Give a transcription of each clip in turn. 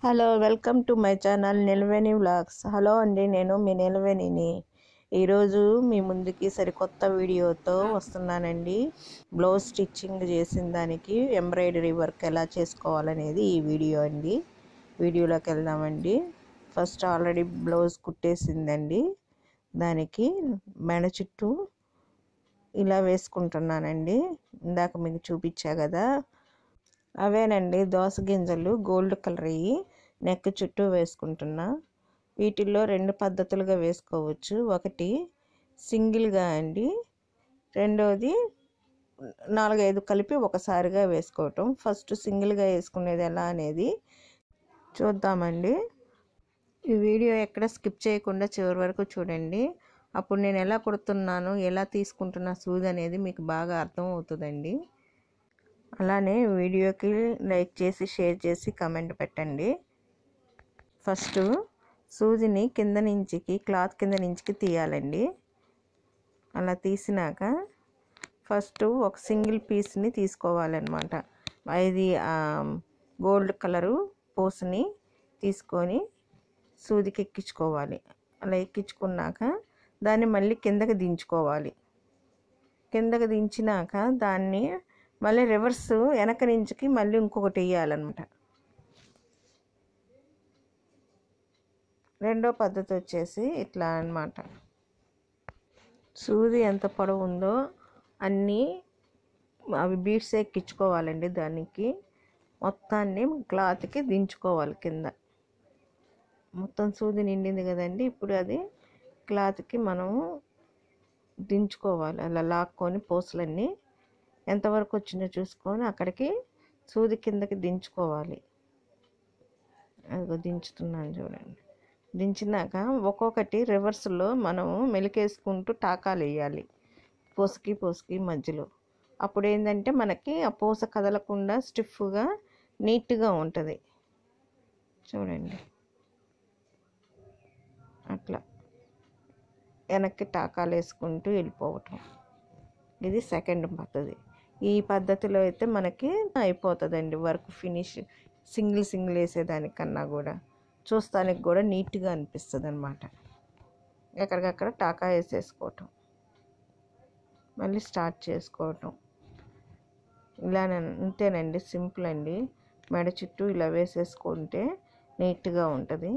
hello welcome to my channel Nilaveni vlogs hello అండి నేను మీ నిలవేణిని ఈరోజు మీ ముందుకి సరికొత్త వీడియోతో వస్తున్నానండి బ్లౌజ్ స్టిచ్చింగ్ చేసిన దానికి ఎంబ్రాయిడరీ వర్క్ ఎలా చేసుకోవాలనేది ఈ వీడియో అండి వీడియోలోకి వెళ్దామండి ఫస్ట్ ఆల్రెడీ బ్లౌజ్ కుట్టేసిందండి దానికి మెడ చుట్టూ ఇలా వేసుకుంటున్నానండి ఇందాక మీకు చూపించా కదా అవేనండి దోస గింజలు గోల్డ్ కలర్ అయ్యి నెక్ చుట్టూ వేసుకుంటున్నా వీటిల్లో రెండు పద్ధతులుగా వేసుకోవచ్చు ఒకటి సింగిల్గా అండి రెండోది నాలుగైదు కలిపి ఒకసారిగా వేసుకోవటం ఫస్ట్ సింగిల్గా వేసుకునేది ఎలా అనేది చూద్దామండి ఈ వీడియో ఎక్కడ స్కిప్ చేయకుండా చివరి వరకు చూడండి అప్పుడు నేను ఎలా కుడుతున్నాను ఎలా తీసుకుంటున్నా సూది అనేది మీకు బాగా అర్థం అవుతుందండి అలానే వీడియోకి లైక్ చేసి షేర్ చేసి కమెంట్ పెట్టండి ఫస్ట్ సూదిని కింద నుంచికి క్లాత్ కింద నుంచికి తీయాలండి అలా తీసినాక ఫస్ట్ ఒక సింగిల్ పీస్ని తీసుకోవాలన్నమాట ఇది గోల్డ్ కలరు పూసని తీసుకొని సూదికి ఎక్కించుకోవాలి అలా ఎక్కించుకున్నాక దాన్ని మళ్ళీ కిందకి దించుకోవాలి కిందకి దించినాక దాన్ని మళ్ళీ రివర్స్ వెనక నుంచికి మళ్ళీ ఇంకొకటి వేయాలన్నమాట రెండో పద్ధతి వచ్చేసి ఇట్లా అనమాట సూది ఎంత పొడవు ఉందో అన్నీ అవి బీడ్స్ ఎక్కించుకోవాలండి దానికి మొత్తాన్ని క్లాత్కి దించుకోవాలి కింద మొత్తం సూది నిండింది కదండి ఇప్పుడు అది క్లాత్కి మనము దించుకోవాలి అలా లాక్కొని పూసలన్నీ ఎంతవరకు వచ్చిందో చూసుకొని అక్కడికి సూది కిందకి దించుకోవాలి అదిగో దించుతున్నాను చూడండి దించినాక ఒక్కొక్కటి రివర్స్లో మనము మెలికేసుకుంటూ టాకాలు వేయాలి పూసకి పూసకి మధ్యలో అప్పుడు ఏంటంటే మనకి ఆ పూస కదలకుండా స్టిఫ్గా నీట్గా ఉంటుంది చూడండి అట్లా వెనక్కి టాకాలు వేసుకుంటూ వెళ్ళిపోవటం ఇది సెకండ్ పద్ధతి ఈ పద్ధతిలో అయితే మనకి అయిపోతుందండి వర్క్ ఫినిష్ సింగిల్ సింగిల్ వేసేదానికన్నా కూడా చూస్తానికి కూడా నీట్గా అనిపిస్తుంది అనమాట ఎక్కడికక్కడ టాకా వేసేసుకోవటం మళ్ళీ స్టార్ట్ చేసుకోవటం ఇలా అంతేనండి సింపుల్ అండి మెడ చుట్టూ ఇలా వేసేసుకుంటే నీట్గా ఉంటుంది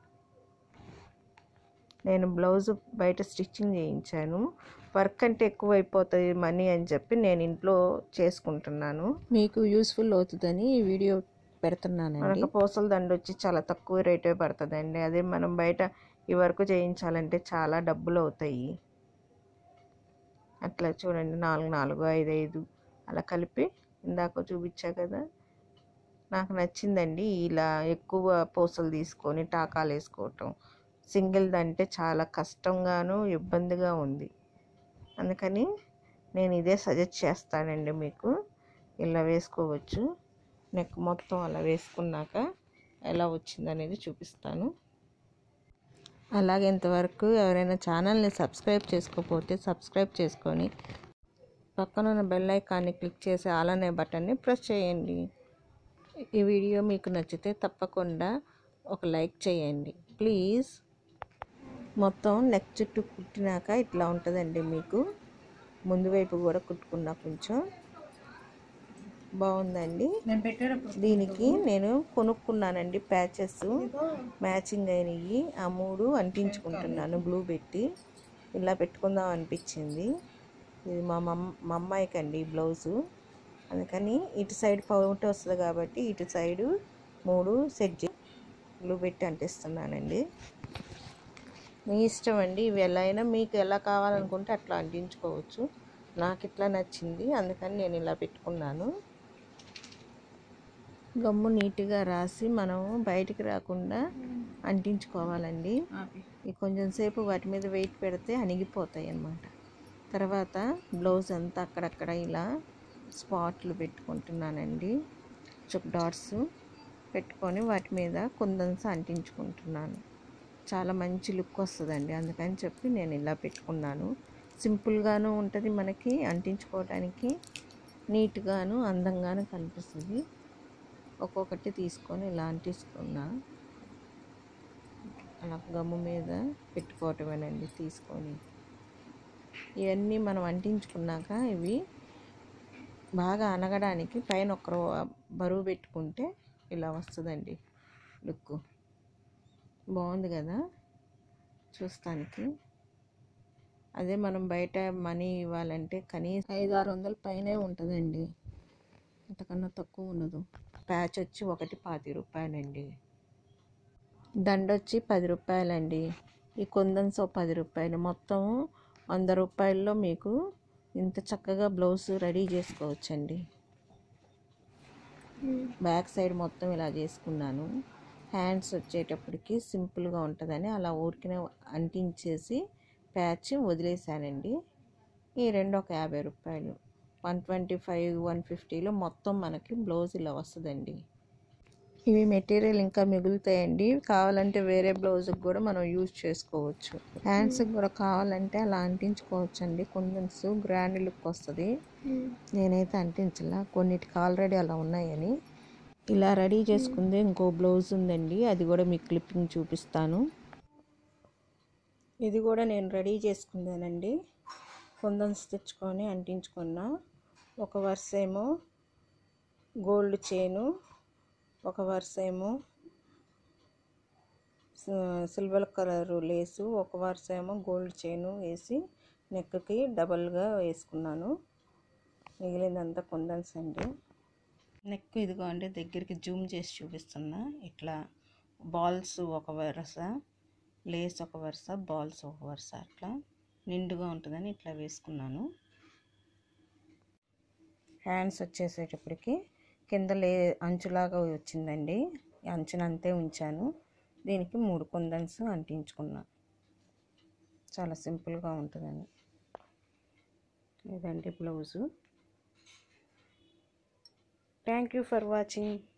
నేను బ్లౌజ్ బయట స్టిచ్చింగ్ చేయించాను వర్క్ అంటే ఎక్కువ అయిపోతుంది మనీ అని చెప్పి నేను ఇంట్లో చేసుకుంటున్నాను మీకు యూస్ఫుల్ అవుతుందని ఈ వీడియో పెడుతున్నానండి మనకు పూసల దండ వచ్చి చాలా తక్కువ రేటే పడుతుందండి అదే మనం బయట ఈ వర్క్ చేయించాలంటే చాలా డబ్బులు అవుతాయి అట్లా చూడండి నాలుగు నాలుగు ఐదు ఐదు అలా కలిపి ఇందాక చూపించా కదా నాకు నచ్చిందండి ఇలా ఎక్కువ పూసలు తీసుకొని టాకాలు వేసుకోవటం సింగిల్ అంటే చాలా కష్టంగాను ఇబ్బందిగా ఉంది అందుకని నేను ఇదే సజెస్ట్ చేస్తానండి మీకు ఇలా వేసుకోవచ్చు నెక్ మొత్తం అలా వేసుకున్నాక ఎలా వచ్చిందనేది చూపిస్తాను అలాగే ఇంతవరకు ఎవరైనా ఛానల్ని సబ్స్క్రైబ్ చేసుకోకపోతే సబ్స్క్రైబ్ చేసుకొని పక్కన ఉన్న బెల్ ఐకాన్ని క్లిక్ చేసి ఆల్ అనే బటన్ని ప్రెస్ చేయండి ఈ వీడియో మీకు నచ్చితే తప్పకుండా ఒక లైక్ చేయండి ప్లీజ్ మొత్తం నెక్ చుట్టూ కుట్టినాక ఇట్లా ఉంటుందండి మీకు ముందు వైపు కూడా కుట్టుకున్నా కొంచెం బాగుందండి దీనికి నేను కొనుక్కున్నానండి ప్యాచెస్ మ్యాచింగ్ అయినవి ఆ మూడు అంటించుకుంటున్నాను గ్లూ పెట్టి ఇలా పెట్టుకుందాం అనిపించింది ఇది మా మమ్ మా అమ్మాయికి అండి బ్లౌజు అందుకని ఇటు సైడ్ పౌట్ వస్తుంది కాబట్టి ఇటు సైడు మూడు సెట్ గ్లూ పెట్టి అంటిస్తున్నానండి మీ ఇష్టం అండి ఇవి ఎలా అయినా మీకు ఎలా కావాలనుకుంటే అట్లా అంటించుకోవచ్చు నాకు ఇట్లా నచ్చింది అందుకని నేను ఇలా పెట్టుకున్నాను గమ్ము నీట్గా రాసి మనం బయటికి రాకుండా అంటించుకోవాలండి ఈ కొంచెం సేపు వాటి మీద వెయిట్ పెడితే అణిగిపోతాయి అన్నమాట తర్వాత బ్లౌజ్ అంతా అక్కడక్కడ ఇలా స్పాట్లు పెట్టుకుంటున్నానండి చుక్ డాట్స్ పెట్టుకొని వాటి మీద కుందన్స్ అంటించుకుంటున్నాను చాలా మంచి లుక్ వస్తుందండి అందుకని చెప్పి నేను ఇలా పెట్టుకున్నాను సింపుల్గాను ఉంటుంది మనకి అంటించుకోవడానికి నీట్గాను అందంగాను కనిపిస్తుంది ఒక్కొక్కటి తీసుకొని ఇలా అంటిస్తున్నా అలా గమ్ము మీద పెట్టుకోవటమేనండి తీసుకొని ఇవన్నీ మనం అంటించుకున్నాక ఇవి బాగా అనగడానికి పైన ఒక బరువు పెట్టుకుంటే ఇలా వస్తుందండి లుక్ బాగుంది కదా చూస్తానికి అదే మనం బయట మనీ ఇవ్వాలంటే కనీసం ఐదు ఆరు వందల పైనే ఉంటుందండి అంతకన్నా తక్కువ ఉండదు ప్యాచ్ వచ్చి ఒకటి పాతి రూపాయలండి దండ వచ్చి పది రూపాయలండి ఈ కొందన్స్ పది రూపాయలు మొత్తం వంద రూపాయల్లో మీకు ఇంత చక్కగా బ్లౌజ్ రెడీ చేసుకోవచ్చండి బ్యాక్ సైడ్ మొత్తం ఇలా చేసుకున్నాను హ్యాండ్స్ వచ్చేటప్పటికి సింపుల్గా ఉంటుందని అలా ఊరికినే అంటించేసి ప్యాచ్ వదిలేసానండి ఈ రెండు ఒక యాభై రూపాయలు వన్ ట్వంటీ ఫైవ్ వన్ ఫిఫ్టీలో మొత్తం మనకి బ్లౌజ్ ఇలా వస్తుందండి ఇవి మెటీరియల్ ఇంకా మిగులుతాయండి కావాలంటే వేరే బ్లౌజ్కి కూడా మనం యూజ్ చేసుకోవచ్చు హ్యాండ్స్కి కూడా కావాలంటే అలా అంటించుకోవచ్చు అండి కొంచెం గ్రాండ్ లుక్ వస్తుంది నేనైతే అంటించలా కొన్నిటికి ఆల్రెడీ అలా ఉన్నాయని ఇలా రెడీ చేసుకుంది ఇంకో బ్లౌజ్ ఉందండి అది కూడా మీకు క్లిప్పింగ్ చూపిస్తాను ఇది కూడా నేను రెడీ చేసుకుందానండి కుందన్స్ తెచ్చుకొని అంటించుకున్నా ఒక వరుస ఏమో గోల్డ్ చైను ఒక వరుస ఏమో సిల్వర్ కలర్ లేసు ఒక వరుస ఏమో గోల్డ్ చైను వేసి నెక్కి డబల్గా వేసుకున్నాను మిగిలిందంతా కుందన్స్ అండి నెక్ ఇదిగో అంటే దగ్గరికి జూమ్ చేసి చూపిస్తున్నా ఇట్లా బాల్స్ ఒక వరుస లేస్ ఒక వరుస బాల్స్ ఒక వరుస అట్లా నిండుగా ఉంటుందని ఇట్లా వేసుకున్నాను హ్యాండ్స్ వచ్చేసేటప్పటికి కింద లే అంచులాగా వచ్చిందండి అంచునంతే ఉంచాను దీనికి మూడు కుందన్స్ అంటించుకున్నా చాలా సింపుల్గా ఉంటుందని ఇదండి blouse thank you for watching